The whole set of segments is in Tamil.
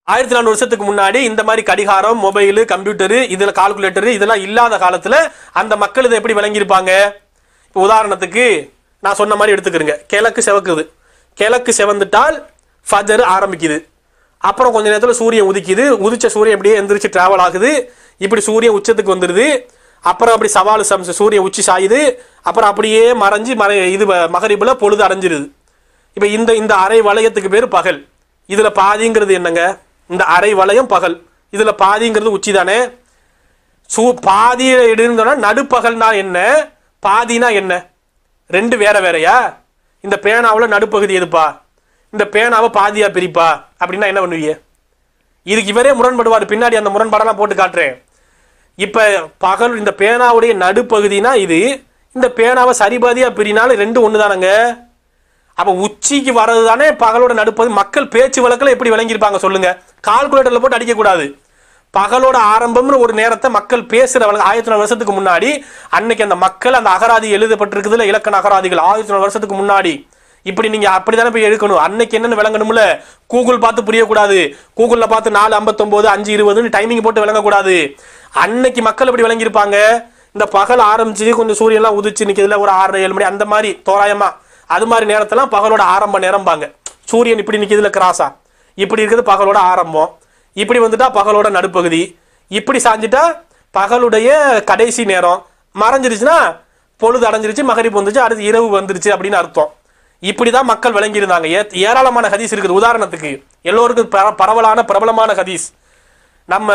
ஆயிரத்தி நானூறு வருஷத்துக்கு முன்னாடி இந்த மாதிரி கடிகாரம் மொபைலு கம்ப்யூட்டரு இதுல கால்குலேட்டரு இதெல்லாம் இல்லாத காலத்துல அந்த மக்கள் இதை எப்படி விளங்கியிருப்பாங்க இப்போ உதாரணத்துக்கு நான் சொன்ன மாதிரி எடுத்துக்கிறேங்க கிழக்கு செவக்குது கிழக்கு செவந்துட்டால் ஃபஜர் ஆரம்பிக்குது அப்புறம் கொஞ்ச நேரத்தில் சூரியன் உதிக்குது உதிச்ச சூரியன் அப்படியே எந்திரிச்சு டிராவல் ஆகுது இப்படி சூரியன் உச்சத்துக்கு வந்துடுது அப்புறம் அப்படி சவால் சம்ச சூரியன் உச்சி சாயுது அப்புறம் அப்படியே மறைஞ்சு மறை இது மகரிபுல பொழுது அடைஞ்சிருது இப்போ இந்த இந்த அரை வளையத்துக்கு பேர் பகல் இதுல பாதிங்கிறது என்னங்க இந்த அரை வளையம் பகல் இதுல பாதிங்கிறது உச்சி தானே சூ பாதியை எடுந்தோன்னா நடுப்பகல்னா என்ன பாதினா என்ன ரெண்டு வேற வேறயா இந்த பேனாவில் நடுப்பகுதி எதுப்பா இந்த பேனாவை பாதியா பிரிப்பா அப்படின்னா என்ன பண்ணுவீங்க இதுக்கு இவரே முரண்படுவார் பின்னாடி அந்த முரண்பாடெல்லாம் போட்டு காட்டுறேன் இப்ப பகல் இந்த பேனாவுடைய நடுப்பகுதினா இது இந்த பேனாவை சரிபாதியா பிரினாலும் ரெண்டு ஒன்று தானங்க அப்ப உச்சிக்கு வர்றது தானே பகலோட நடுப்பகுதி மக்கள் பேச்சு வழக்கில் எப்படி விளங்கியிருப்பாங்க சொல்லுங்க கால்குலேட்டர்ல போட்டு அடிக்கக்கூடாது பகலோட ஆரம்பம்னு ஒரு நேரத்தை மக்கள் பேசுற வழக்கு ஆயிரத்தி நாலு வருஷத்துக்கு முன்னாடி அன்னைக்கு அந்த மக்கள் அந்த அகராதி எழுதப்பட்டிருக்குதுல இலக்கண அகராதிகள் ஆயிரத்தி நாலு வருஷத்துக்கு முன்னாடி இப்படி நீங்க அப்படிதானே போய் எடுக்கணும் அன்னைக்கு என்னன்னு விளங்கணும்ல கூகுள் பார்த்து புரியக்கூடாது கூகுள்ல பார்த்து நாலு ஐம்பத்தொன்பது அஞ்சு இருபதுன்னு டைமிங் போட்டு விளங்கக்கூடாது அன்னைக்கு மக்கள் எப்படி விளங்கியிருப்பாங்க இந்த பகல் ஆரம்பிச்சு கொஞ்சம் சூரியன்லாம் உதிச்சு நிற்கிறதுல ஒரு ஆறரை ஏழு மணி அந்த மாதிரி தோராயமா அது மாதிரி நேரத்தெல்லாம் பகலோட ஆரம்ப நேரம்பாங்க சூரியன் இப்படி நிற்கிறதுல கிராஸா இப்படி இருக்குது பகலோட ஆரம்பம் இப்படி வந்துட்டா பகலோட நடுப்பகுதி இப்படி சாஞ்சிட்டா பகலுடைய கடைசி நேரம் மறைஞ்சிருச்சுன்னா பொழுது அடைஞ்சிருச்சு மகரிப்பு வந்துச்சு அடுத்து இரவு வந்துருச்சு அப்படின்னு அர்த்தம் இப்படிதான் மக்கள் விளங்கியிருந்தாங்க ஏ ஏராளமான ஹதீஸ் இருக்குது உதாரணத்துக்கு எல்லோருக்கும் பர- பரவலான பிரபலமான ஹதீஸ் நம்ம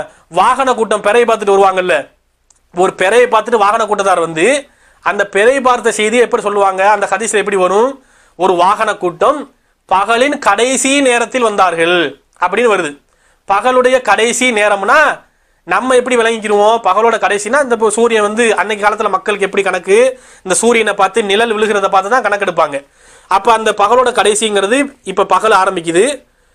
வாகன கூட்டம் பெறையை பார்த்துட்டு வருவாங்கல்ல ஒரு பெறையை பார்த்துட்டு வாகன கூட்டத்தார் வந்து அந்த பெறை பார்த்த செய்தியை எப்படி சொல்லுவாங்க அந்த ஹதீஸ்ல எப்படி வரும் ஒரு வாகன கூட்டம் பகலின் கடைசி நேரத்தில் வந்தார்கள் அப்படின்னு வருது பகலுடைய கடைசி நேரம்னா நம்ம எப்படி விளங்கிக்கிடுவோம் பகலோட கடைசினா இந்த இப்போ சூரியன் வந்து அன்னைக்கு காலத்துல மக்களுக்கு எப்படி கணக்கு இந்த சூரியனை பார்த்து நிழல் விழுகிறத பார்த்து தான் கணக்கெடுப்பாங்க அப்ப அந்த பகலோட கடைசிங்கிறது இப்ப பகல் ஆரம்பிக்குது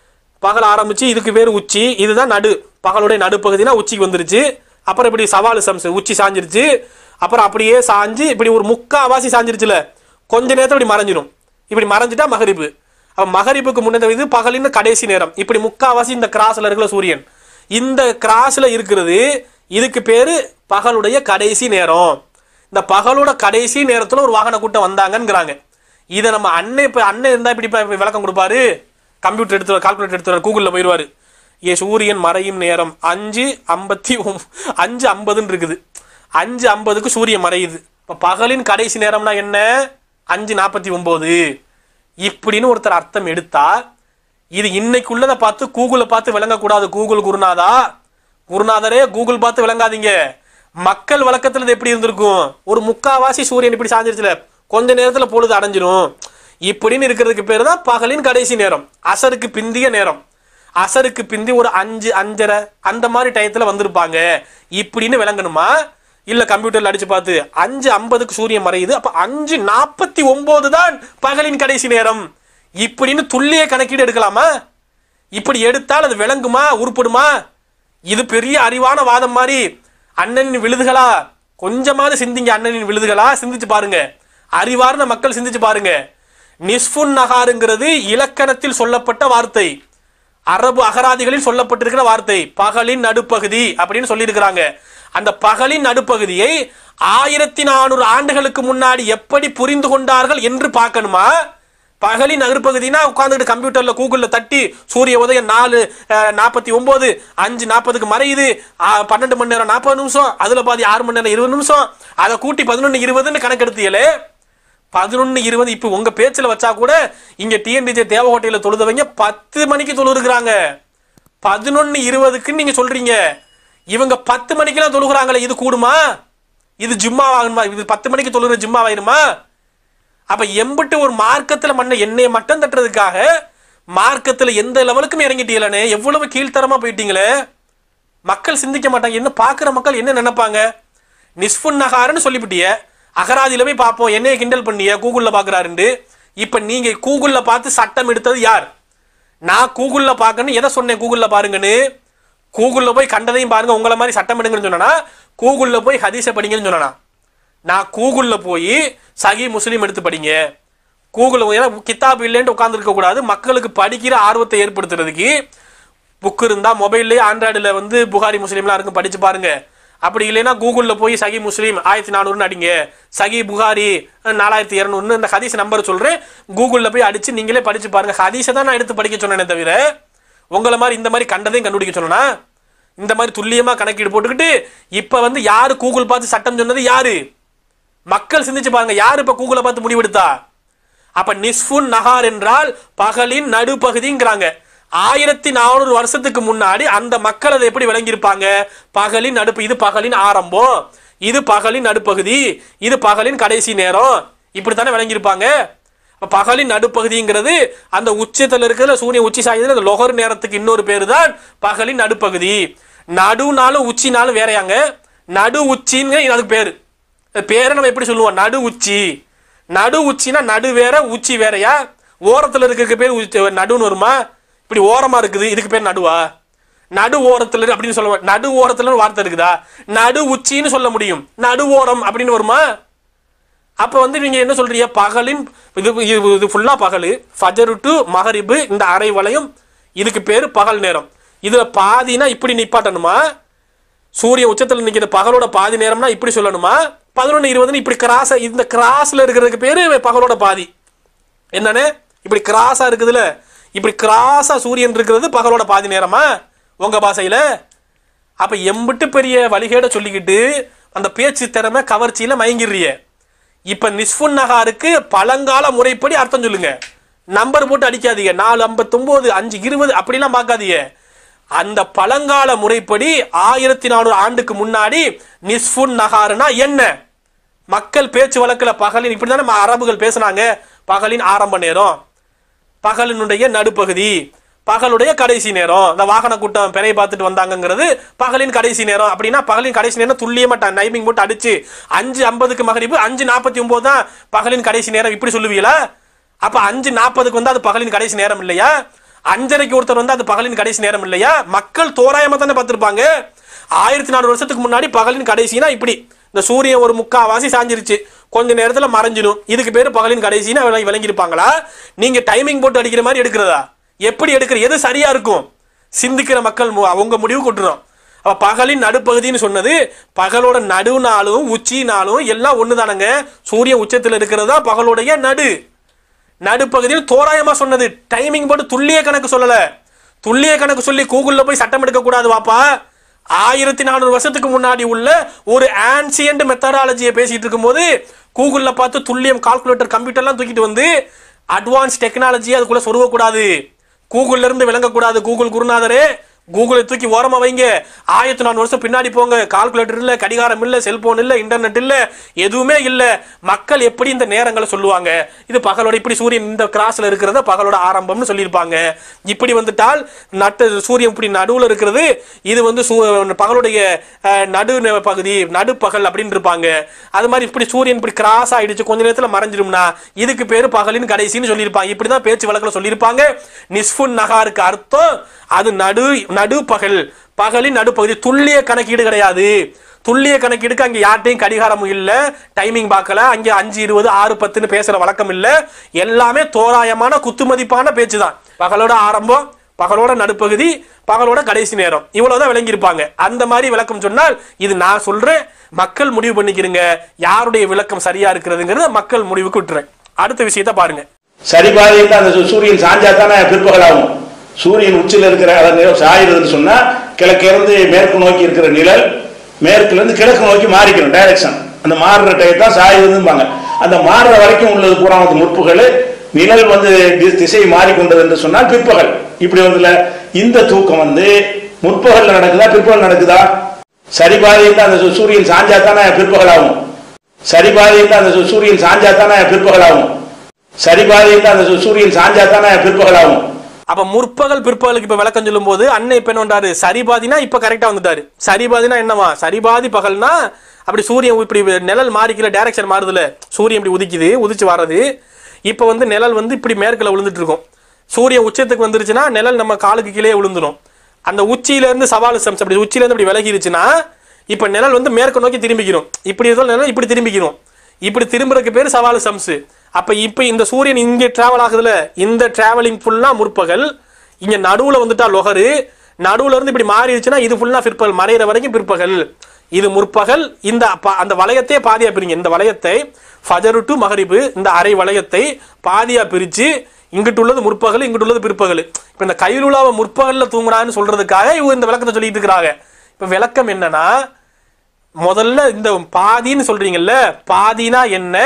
பகல் ஆரம்பிச்சு இதுக்கு பேர் உச்சி இதுதான் நடு பகலுடைய நடுப்பகுதினா உச்சிக்கு வந்துருச்சு அப்புறம் இப்படி சவால் சம்சு உச்சி சாஞ்சிருச்சு அப்புறம் அப்படியே சாஞ்சு இப்படி ஒரு முக்காவாசி சாஞ்சிருச்சுல கொஞ்ச நேரத்தில் இப்படி மறைஞ்சிரும் இப்படி மறைஞ்சிட்டா மகரிப்பு அப்ப மகரிப்புக்கு முன்னே இது பகலின் கடைசி நேரம் இப்படி முக்காவாசி இந்த கிராஸ்ல இருக்கிற சூரியன் இந்த கிராஸ்ல இருக்கிறது இதுக்கு பேரு பகலுடைய கடைசி நேரம் இந்த பகலோட கடைசி நேரத்துல ஒரு வாகன கூட்டம் வந்தாங்கங்கிறாங்க இதை நம்ம அண்ணன் இப்ப அண்ணன் இருந்தா இப்படி இப்ப விளக்கம் கொடுப்பாரு கம்ப்யூட்டர் எடுத்து கால்குலேட்டர் எடுத்து கூகுளில் போயிடுவாரு ஏ சூரியன் மறையும் நேரம் அஞ்சு ஐம்பத்தி ஒம்- அஞ்சு ஐம்பதுன்னு இருக்குது அஞ்சு ஐம்பதுக்கு சூரியன் மறையுது இப்போ பகலின் கடைசி நேரம்னா என்ன அஞ்சு நாற்பத்தி ஒம்பது இப்படின்னு ஒருத்தர் அர்த்தம் எடுத்தா இது இன்னைக்குள்ளதை பார்த்து கூகுளை பார்த்து விளங்கக்கூடாது கூகுள் குருநாதா குருநாதரே கூகுள் பார்த்து விளங்காதீங்க மக்கள் வழக்கத்துல இது எப்படி இருந்திருக்கும் ஒரு முக்காவாசி சூரியன் இப்படி சாஞ்சிருச்சுல கொஞ்ச நேரத்துல பொழுது அடைஞ்சிரும் இப்படின்னு இருக்கிறதுக்கு பேர் தான் பகலின் கடைசி நேரம் அசருக்கு பிந்திய நேரம் அசருக்கு பிந்தி ஒரு அஞ்சு அஞ்சரை அந்த மாதிரி டயத்துல வந்திருப்பாங்க இப்படின்னு விளங்கணுமா இல்ல கம்ப்யூட்டர்ல அடிச்சு பார்த்து அஞ்சு ஐம்பதுக்கு சூரியன் மறையுது அப்ப அஞ்சு நாற்பத்தி ஒன்பது தான் பகலின் கடைசி நேரம் இப்படின்னு துல்லிய கணக்கீடு எடுக்கலாமா இப்படி எடுத்தால் அது விளங்குமா உருப்படுமா இது பெரிய அறிவான வாதம் மாதிரி அண்ணனின் விழுதுகளா கொஞ்சமாவது சிந்திங்க அண்ணனின் விழுதுகளா சிந்திச்சு பாருங்க அறிவார்ந்த மக்கள் சிந்திச்சு பாருங்க நிஸ்ஃபுன் நகாருங்கிறது இலக்கணத்தில் சொல்லப்பட்ட வார்த்தை அரபு அகராதிகளில் சொல்லப்பட்டிருக்கிற வார்த்தை பகலின் நடுப்பகுதி அப்படின்னு சொல்லியிருக்கிறாங்க அந்த பகலின் நடுப்பகுதியை ஆயிரத்தி நானூறு ஆண்டுகளுக்கு முன்னாடி எப்படி புரிந்து கொண்டார்கள் என்று பார்க்கணுமா பகலின் நடுப்பகுதினா உட்காந்துக்கிட்டு கம்ப்யூட்டர்ல கூகுள்ல தட்டி சூரிய உதயம் நாலு நாற்பத்தி ஒன்பது அஞ்சு நாற்பதுக்கு மறையுது ஆ, பன்னெண்டு மணி நேரம் நாற்பது நிமிஷம் அதுல பாதி ஆறு மணி நேரம் இருபது நிமிஷம் அதை கூட்டி பதினொன்று இருபதுன்னு கணக்கெடுத்தீங்களே பதினொன்று இருபது இப்போ உங்க பேச்சில் வச்சா கூட இங்க டிஎன்டிஜே தேவகோட்டையில் தொழுதவங்க பத்து மணிக்கு தொழுகிறாங்க பதினொன்று இருபதுக்குன்னு நீங்க சொல்றீங்க இவங்க பத்து மணிக்கெல்லாம் தொழுகிறாங்களே இது கூடுமா இது ஜும்மா ஆகணுமா இது பத்து மணிக்கு தொழுகிற ஜும்மா ஆயிருமா அப்ப எம்பிட்டு ஒரு மார்க்கத்துல மண்ணை எண்ணெயை மட்டம் தட்டுறதுக்காக மார்க்கத்துல எந்த லெவலுக்கும் இறங்கிட்டீங்களே எவ்வளவு கீழ்த்தரமா போயிட்டீங்களே மக்கள் சிந்திக்க மாட்டாங்க என்ன பார்க்குற மக்கள் என்ன நினைப்பாங்க நிஸ்ஃபுன் நகாருன்னு சொல்லிவிட்டிய அகராதியில போய் பார்ப்போம் என்னைய கிண்டல் பண்ணிய கூகுளில் பார்க்குறாருண்டு இப்போ நீங்க கூகுளில் பார்த்து சட்டம் எடுத்தது யார் நான் கூகுளில் பார்க்கணும் எதை சொன்னேன் கூகுளில் பாருங்கன்னு கூகுளில் போய் கண்டதையும் பாருங்க உங்களை மாதிரி சட்டம் எடுங்கன்னு சொன்னா கூகுளில் போய் ஹதீஸை படிங்கன்னு சொன்னா நான் கூகுளில் போய் சகி முஸ்லீம் எடுத்து படிங்க கூகுளில் ஏன்னா கித்தாப் இல்லைன்ட்டு உட்காந்துருக்க கூடாது மக்களுக்கு படிக்கிற ஆர்வத்தை ஏற்படுத்துறதுக்கு புக் இருந்தா மொபைல்லே ஆண்ட்ராய்டுல வந்து புகாரி முஸ்லீம்லாம் இருக்கும் படிச்சு பாருங்க அப்படி இல்லைன்னா கூகுளில் போய் சகி முஸ்லீம் ஆயிரத்தி நானூறுன்னு அடிங்க சகி புகாரி நாலாயிரத்தி இரநூறுன்னு இந்த ஹதீஸ் நம்பர் சொல்றேன் கூகுளில் போய் அடிச்சு நீங்களே படிச்சு பாருங்க ஹதீஸை தான் நான் எடுத்து படிக்க சொன்னேனே தவிர உங்களை மாதிரி இந்த மாதிரி கண்டதையும் கண்டுபிடிக்க சொன்னா இந்த மாதிரி துல்லியமா கணக்கீடு போட்டுக்கிட்டு இப்ப வந்து யாரு கூகுள் பார்த்து சட்டம் சொன்னது யாரு மக்கள் சிந்திச்சு பாருங்க யாரு இப்ப கூகுளை பார்த்து முடிவெடுத்தா அப்ப நிஸ்ஃபுன் நகார் என்றால் பகலின் நடுப்பகுதிங்கிறாங்க ஆயிரத்தி நானூறு வருஷத்துக்கு முன்னாடி அந்த மக்கள் அதை எப்படி விளங்கியிருப்பாங்க பகலின் நடுப்பு இது பகலின் ஆரம்பம் இது பகலின் நடுப்பகுதி இது பகலின் கடைசி நேரம் இப்படித்தானே விளங்கியிருப்பாங்க அப்ப பகலின் நடுப்பகுதிங்கிறது அந்த உச்சத்தில் இருக்கிற சூரியன் உச்சி சாயுது அந்த லொகர் நேரத்துக்கு இன்னொரு பேரு தான் பகலின் நடுப்பகுதி நடுனாலும் உச்சினாலும் வேறையாங்க நடு உச்சின்னு அதுக்கு பேரு பேரை நம்ம எப்படி சொல்லுவோம் நடு உச்சி நடு உச்சினா நடு வேற உச்சி வேறயா ஓரத்துல இருக்கிற பேர் உச்சி- நடுன்னு வருமா இப்படி ஓரமா இருக்குது இதுக்கு பேர் நடுவா நடு ஓரத்துல இரு- அப்படின்னு சொல்ல நடு ஓரத்துல ஒரு வார்த்தை இருக்குதா நடு உச்சின்னு சொல்ல முடியும் நடு ஓரம் அப்படின்னு வருமா அப்ப வந்து நீங்க என்ன சொல்றீங்க பகலின் இது இது- இது ஃபுல்லா பகல் ஃபஜரு டு மகரிபு இந்த அரை வளையம் இதுக்கு பேரு பகல் நேரம் இதுல பாதினா இப்படி நிப்பாட்டணுமா சூரிய உச்சத்தில் நிற்கிற பகலோட பாதி நேரம்னா இப்படி சொல்லணுமா பதினொன்று இருபதுன்னு இப்படி கிராஸ் இந்த கிராஸ்ல இருக்கிறதுக்கு பேரு பகலோட பாதி என்னன்னு இப்படி கிராஸா இருக்குதுல இப்படி கிராஸா சூரியன் இருக்கிறது பகலோட பாதி நேரமா உங்க பாஷையில அப்ப எம்பிட்டு பெரிய வழிகேட சொல்லிக்கிட்டு அந்த பேச்சு திறமை கவர்ச்சியில மயங்கிடுறிய இப்ப நிஸ்ஃபுன் நகாருக்கு பழங்கால முறைப்படி அர்த்தம் சொல்லுங்க நம்பர் போட்டு அடிக்காதீங்க நாலு ஐம்பத்தொம்போது அஞ்சு இருபது அப்படிலாம் பார்க்காதீங்க அந்த பழங்கால முறைப்படி ஆயிரத்தி நானூறு ஆண்டுக்கு முன்னாடி நிஸ்ஃபுன் நகாருனா என்ன மக்கள் பேச்சு வழக்கில் பகலின் இப்படி தானே அரபுகள் பேசுனாங்க பகலின் ஆரம்ப நேரம் பகலினுடைய நடுப்பகுதி பகலுடைய கடைசி நேரம் இந்த வாகன கூட்டம் பெறைய பார்த்துட்டு வந்தாங்கங்கிறது பகலின் கடைசி நேரம் அப்படின்னா பகலின் கடைசி நேரம் துல்லியமா டைமிங் போட்டு அடிச்சு அஞ்சு ஐம்பதுக்கு மகரிப்பு அஞ்சு நாற்பத்தி ஒன்பது தான் பகலின் கடைசி நேரம் இப்படி சொல்லுவீங்களா அப்ப அஞ்சு நாற்பதுக்கு வந்து அது பகலின் கடைசி நேரம் இல்லையா அஞ்சரைக்கு ஒருத்தர் வந்து அது பகலின் கடைசி நேரம் இல்லையா மக்கள் தோராயமா தானே பார்த்திருப்பாங்க ஆயிரத்தி நானூறு வருஷத்துக்கு முன்னாடி பகலின் கடைசினா இப்படி இந்த சூரியன் ஒரு முக்காவாசி சாஞ்சிருச்சு கொஞ்ச நேரத்துல மறைஞ்சிடும் இதுக்கு பேரு பகலின் கடைசின்னு விளங்கி விளங்கியிருப்பாங்களா நீங்க டைமிங் போட்டு அடிக்கிற மாதிரி எடுக்கிறதா எப்படி எடுக்கிற எது சரியா இருக்கும் சிந்திக்கிற மக்கள் மு- அவங்க முடிவு கொட்டுறோம் அப்ப பகலின் நடுப்பகுதின்னு சொன்னது பகலோட நடுநாளும் உச்சினாலும் எல்லாம் ஒண்ணுதானங்க சூரிய உச்சத்தில் இருக்கிறது தான் பகலுடைய நடு நடுப்பகுதியில் தோராயமா சொன்னது டைமிங் போட்டு துல்லிய கணக்கு சொல்லல துல்லிய கணக்கு சொல்லி கூகுள்ல போய் சட்டம் எடுக்க கூடாது வாப்பா ஆயிரத்தி நானூறு வருஷத்துக்கு முன்னாடி உள்ள ஒரு ஆன்சியன்ட் மெத்தடாலஜியை பேசிட்டு இருக்கும்போது கூகுள்ல பார்த்து துல்லியம் கால்குலேட்டர் கம்ப்யூட்டர்லாம் தூக்கிட்டு வந்து அட்வான்ஸ் டெக்னாலஜி அதுக்குள்ள சொருவக்கூடாது கூகுள்ல இருந்து விளங்கக்கூடாது கூகுள் குருநாதரே கூகுளை தூக்கி ஓரமா வைங்க ஆயிரத்தி நானூறு வருஷம் பின்னாடி போங்க கால்குலேட்டர் இல்ல கடிகாரம் இல்ல செல்போன் இல்ல இன்டர்நெட் இல்ல எதுவுமே இல்ல மக்கள் எப்படி இந்த நேரங்களை சொல்லுவாங்க இது பகலோட இப்படி சூரியன் இந்த கிராஸ்ல இருக்கிறத பகலோட ஆரம்பம்னு சொல்லியிருப்பாங்க இப்படி வந்துட்டால் நட்டு சூரியன் இப்படி நடுவுல இருக்கிறது இது வந்து சூ- பகலுடைய அஹ், நடு நெ- பகுதி நடுப்பகல் அப்படின்னு இருப்பாங்க அது மாதிரி இப்படி சூரியன் இப்படி கிராஸ் ஆயிடுச்சு கொஞ்ச நேரத்துல மறைஞ்சிரும்னா இதுக்கு பேரு பகலின் கடைசின்னு சொல்லியிருப்பாங்க இப்படிதான் பேச்சு வழக்கில் சொல்லியிருப்பாங்க நிஸ்ஃபுன் நகாருக்கு அர்த்தம் அது நடு நடுப்பகல் பகலின் நடுப்பகுதி துல்லிய கணக்கீடு கிடையாது துல்லிய கணக்கீடுக்கு அங்க யார்ட்டையும் கடிகாரமும் இல்ல டைமிங் பார்க்கல அங்க அஞ்சு இருபது ஆறு பத்துன்னு பேசுற வழக்கம் இல்ல எல்லாமே தோராயமான குத்துமதிப்பான பேச்சு தான் பகலோட ஆரம்பம் பகலோட நடுப்பகுதி பகலோட கடைசி நேரம் இவ்வளவுதான் விளங்கியிருப்பாங்க அந்த மாதிரி விளக்கம் சொன்னால் இது நான் சொல்றேன் மக்கள் முடிவு பண்ணிக்கிறீங்க யாருடைய விளக்கம் சரியா இருக்கிறதுங்கிறத மக்கள் முடிவுக்கு விட்டுறேன் அடுத்த விஷயத்த பாருங்க சரி பாதையில் அந்த சூ- சூரியன் சாஞ்சா தானே பிற்பகல் ஆகும் சூரியன் உச்சியில் இருக்கிற அதன் சாயிறதுன்னு சொன்னா கிழக்கிருந்து மேற்கு நோக்கி இருக்கிற நிழல் மேற்குல இருந்து கிழக்கு நோக்கி மாறிக்கணும் டைரக்ஷன் அந்த மாறுற டயத்தை தான் சாயுதும்பாங்க அந்த மாறுற வரைக்கும் உள்ளது பூரா வந்து முற்பகல் நிழல் வந்து தி- திசை மாறிக்கொண்டது என்று சொன்னால் பிற்பகல் இப்படி வந்துல இந்த தூக்கம் வந்து முற்பகல்ல நடக்குதா பிற்பகல் நடக்குதா சரி பாதையில் அந்த சூ- சூரியன் சாஞ்சா தானே பிற்பகல் ஆகும் சரி பாதையில் அந்த சூ- சூரியன் சாஞ்சா தானே பிற்பகல் ஆகும் சரி பாதையில் அந்த சூ- சூரியன் சாஞ்சா தானே பிற்பகல் ஆகும் அப்ப முற்பகல் பிற்பகலுக்கு இப்ப விளக்கம் சொல்லும் போது அண்ணன் இப்ப என்ன பண்றாரு சரிபாதினா இப்ப கரெக்டா வந்துட்டாரு சரிபாதினா என்னவா சரிபாதி பகல்னா அப்படி சூரியன் இப்படி நிழல் மாறிக்கல டைரக்ஷன் மாறுதுல சூரியன் இப்படி உதிக்குது உதிச்சு வர்றது இப்ப வந்து நிழல் வந்து இப்படி மேற்குல விழுந்துட்டு இருக்கும் சூரியன் உச்சத்துக்கு வந்துருச்சுன்னா நிழல் நம்ம காலுக்கு கீழே விழுந்துரும் அந்த உச்சியில இருந்து சவால் சம்ஸ் அப்படி உச்சியில இருந்து இப்படி விலகிருச்சுன்னா இப்ப நிழல் வந்து மேற்கு நோக்கி திரும்பிக்கிறோம் இப்படி இருந்தாலும் நிழல் இப்படி திரும்பிக்கிறோம் இப்படி திரும்புறதுக்கு பேர் சவால் சம்ஸ் அப்ப இப்ப இந்த சூரியன் இங்க டிராவல் ஆகுதுல இந்த டிராவலிங் ஃபுல்லா முற்பகல் இங்க நடுவுல வந்துட்டா லொகரு நடுவுல இருந்து இப்படி மாறிடுச்சுன்னா இது ஃபுல்லா பிற்பகல் மறையிற வரைக்கும் பிற்பகல் இது முற்பகல் இந்த ப- அந்த வளையத்தையே பாதியா பிரிங்க இந்த வளையத்தை ஃபஜரு டு மகரிபு இந்த அரை வளையத்தை பாதியா பிரிச்சு இங்கிட்டு உள்ளது முற்பகல் இங்கிட்டு உள்ளது பிற்பகல் இப்ப இந்த கைலுலாவை முற்பகல்ல தூங்குறான்னு சொல்றதுக்காக இவங்க இந்த விளக்கத்தை சொல்லிட்டு இருக்கிறாங்க இப்ப விளக்கம் என்னன்னா முதல்ல இந்த பாதின்னு சொல்றீங்கல்ல பாதினா என்ன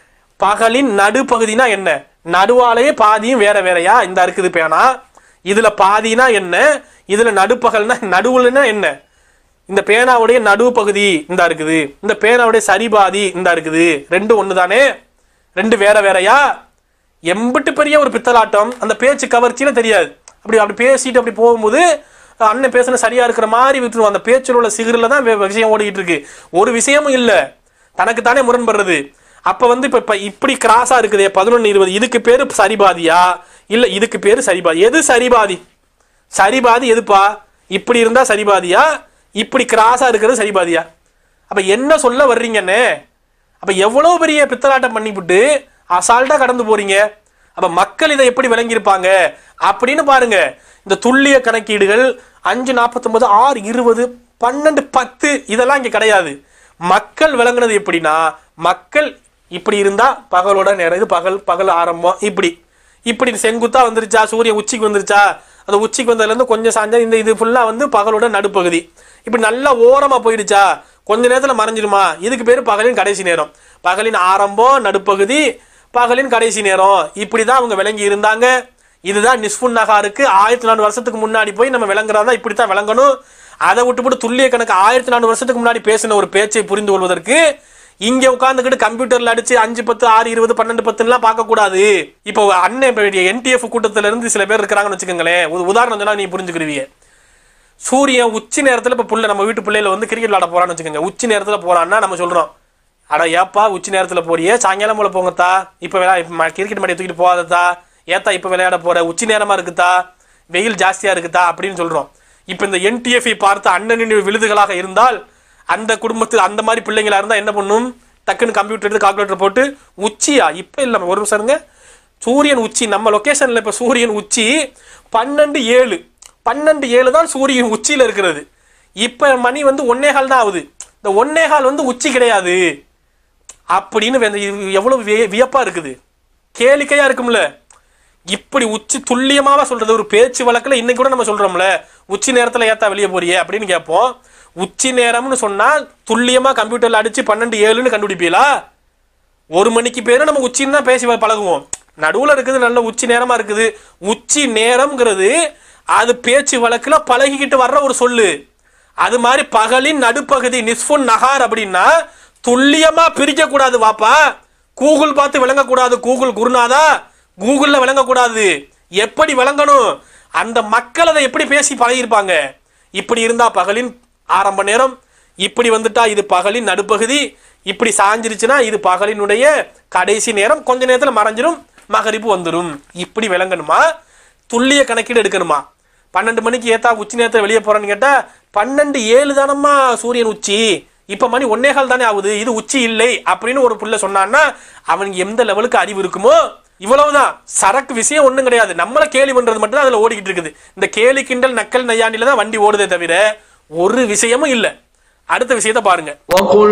பகலின் நடுப்பகுதினா என்ன நடுவாலேயே பாதியும் வேற வேறயா இந்த இருக்குது பேனா இதுல பாதினா என்ன இதுல நடுப்பகல்னா நடுவுலனா என்ன இந்த பேனாவுடைய நடுவு பகுதி இந்த இருக்குது இந்த பேனாவுடைய சரிபாதி இந்த இருக்குது ரெண்டு ஒன்று தானே ரெண்டு வேற வேறயா எம்பிட்டு பெரிய ஒரு பித்தலாட்டம் அந்த பேச்சு கவர்ச்சியில தெரியாது அப்படி அப்படி பேசிட்டு அப்படி போகும்போது அஹ், அண்ணன் பேசுன சரியா இருக்கிற மாதிரி விட்டுருவோம் அந்த பேச்சில் உள்ள சிகரில் தான் வே- விஷயம் ஓடிக்கிட்டு இருக்கு ஒரு விஷயமும் இல்லை தனக்கு தானே முரண்படுறது அப்ப வந்து இப்ப இப்ப இப்படி கிராஸா இருக்குதே பதினொன்னு இருபது இதுக்கு பேரு சரிபாதியா இல்ல இதுக்கு பேரு சரிபாதி எது சரிபாதி சரிபாதி எதுப்பா இப்படி இருந்தா சரிபாதியா இப்படி கிராஸா இருக்கிறது சரிபாதியா அப்ப என்ன சொல்ல வர்றீங்கன்னு அப்ப எவ்வளவு பெரிய பித்தலாட்டம் பண்ணிவிட்டு அசால்ட்டா கடந்து போறீங்க அப்ப மக்கள் இதை எப்படி விளங்கியிருப்பாங்க அப்படின்னு பாருங்க இந்த துல்லிய கணக்கீடுகள் அஞ்சு நாற்பத்தொன்பது ஆறு இருபது பன்னெண்டு பத்து இதெல்லாம் இங்க கிடையாது மக்கள் விளங்குனது எப்படின்னா மக்கள் இப்படி இருந்தா பகலோட நேரம் இது பகல் பகல் ஆரம்பம் இப்படி இப்படி செங்குத்தா வந்துருச்சா சூரியன் உச்சிக்கு வந்துருச்சா அந்த உச்சிக்கு வந்ததுல இருந்து கொஞ்சம் சாஞ்சா இந்த இது ஃபுல்லா வந்து பகலோட நடுப்பகுதி இப்படி நல்லா ஓரமா போயிடுச்சா கொஞ்ச நேரத்துல மறைஞ்சிருமா இதுக்கு பேரு பகலின் கடைசி நேரம் பகலின் ஆரம்பம் நடுப்பகுதி பகலின் கடைசி நேரம் இப்படிதான் அவங்க விளங்கி இருந்தாங்க இதுதான் நிஸ்புன் நகாருக்கு ஆயிரத்தி நானூறு வருஷத்துக்கு முன்னாடி போய் நம்ம விளங்குறதா இப்படித்தான் விளங்கணும் அதை விட்டுப்பட்டு துல்லிய கணக்கு ஆயிரத்தி நானூறு வருஷத்துக்கு முன்னாடி பேசின ஒரு பேச்சை புரிந்து கொள்வதற்கு இங்க உட்காந்துக்கிட்டு கம்ப்யூட்டர்ல அடிச்சு அஞ்சு பத்து ஆறு இருபது பன்னெண்டு பத்துலாம் பார்க்க கூடாது இப்போ அண்ணன் என்டிஎஃப் கூட்டத்துல இருந்து சில பேர் இருக்கிறாங்கன்னு வச்சுக்கோங்களேன் ஒரு உதாரணம் சொன்னா நீ புரிஞ்சுக்கிருவீங்க சூரியன் உச்சி நேரத்துல இப்ப புள்ள நம்ம வீட்டு பிள்ளையில வந்து கிரிக்கெட் விளாட போறான்னு வச்சுக்கோங்க உச்சி நேரத்துல போறான்னா நம்ம சொல்றோம் அட ஏப்பா உச்சி நேரத்துல போறியே சாயங்காலம் போல போங்கத்தா இப்ப விளையா இப்ப ம- கிரிக்கெட் மடியை தூக்கிட்டு போகாதத்தா ஏத்தா இப்ப விளையாட போற உச்சி நேரமா இருக்குதா வெயில் ஜாஸ்தியா இருக்குதா அப்படின்னு சொல்றோம் இப்ப இந்த என்டிஎஃப் பார்த்த அண்ணனின் விழுதுகளாக இருந்தால் அந்த குடும்பத்தில் அந்த மாதிரி பிள்ளைங்களா இருந்தா என்ன பண்ணும் டக்குன்னு கம்ப்யூட்டர் எடுத்து கால்குலேட்டர் போட்டு உச்சியா இப்ப இல்ல ஒரு நிமிஷம் இருங்க சூரியன் உச்சி நம்ம லொகேஷன்ல இப்ப சூரியன் உச்சி பன்னெண்டு ஏழு பன்னெண்டு ஏழு தான் சூரியன் உச்சியில இருக்கிறது இப்ப மணி வந்து ஒன்னேகால் தான் ஆகுது இந்த ஒன்னேகால் வந்து உச்சி கிடையாது அப்படின்னு வே- இது எவ்வளவு விய- வியப்பா இருக்குது கேளிக்கையா இருக்கும்ல இப்படி உச்சி துல்லியமாவா சொல்றது ஒரு பேச்சு வழக்குல இன்னைக்கு கூட நம்ம சொல்றோம்ல உச்சி நேரத்துல ஏத்தா வெளியே போறியே அப்படின்னு கேட்போம் உச்சி நேரம்னு சொன்னால் துல்லியமா கம்ப்யூட்டர்ல அடிச்சு பன்னெண்டு ஏழுன்னு கண்டுபிடிப்பீங்களா ஒரு மணிக்கு பேரு நம்ம உச்சின்னு தான் பேசி பழகுவோம் நடுவுல இருக்குது நல்ல உச்சி நேரமா இருக்குது உச்சி நேரம்ங்கிறது அது பேச்சு வழக்குல பழகிக்கிட்டு வர்ற ஒரு சொல்லு அது மாதிரி பகலின் நடுப்பகுதி நிஸ்ஃபுன் நகார் அப்படின்னா துல்லியமா பிரிக்க கூடாது வாப்பா கூகுள் பார்த்து விளங்கக்கூடாது கூகுள் குருநாதா கூகுள்ல விளங்கக்கூடாது எப்படி விளங்கணும் அந்த மக்கள் அதை எப்படி பேசி பழகியிருப்பாங்க இப்படி இருந்தா பகலின் ஆரம்ப நேரம் இப்படி வந்துட்டா இது பகலின் நடுப்பகுதி இப்படி சாஞ்சிருச்சுன்னா இது பகலினுடைய கடைசி நேரம் கொஞ்ச நேரத்துல மறைஞ்சிரும் மகரிப்பு வந்துடும் இப்படி விளங்கணுமா துல்லிய கணக்கீடு எடுக்கணுமா பன்னெண்டு மணிக்கு ஏத்தா உச்சி நேரத்தில் வெளியே போறேன்னு கேட்டா பன்னெண்டு ஏழு தானம்மா சூரியன் உச்சி இப்ப மணி ஒன்னேகால் தானே ஆகுது இது உச்சி இல்லை அப்படின்னு ஒரு புள்ள சொன்னான்னா அவனுக்கு எந்த லெவலுக்கு அறிவு இருக்குமோ இவ்வளவுதான் சரக்கு விஷயம் ஒண்ணும் கிடையாது நம்மள கேலி பண்றது மட்டும் தான் அதுல ஓடிக்கிட்டு இருக்குது இந்த கேலி கிண்டல் நக்கல் நையாண்டில தான் வண்டி ஓடுதே தவிர ஒரு விஷயமும் இல்ல அடுத்த விஷயத்தை பாருங்க وقل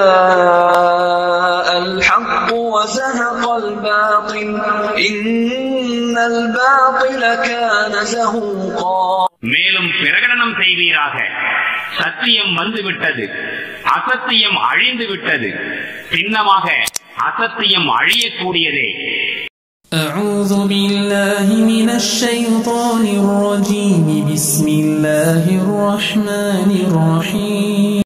جاء الحق وزهق الباطل إن الباطل كان زهوقا மேலும் பிரகடனம் செய்வீராக சத்தியம் வந்துவிட்டது அசத்தியம் அழிந்து விட்டது சின்னமாக அசத்தியம் அழியக்கூடியதே أعوذ بالله من الشيطان الرجيم بسم الله الرحمن الرحيم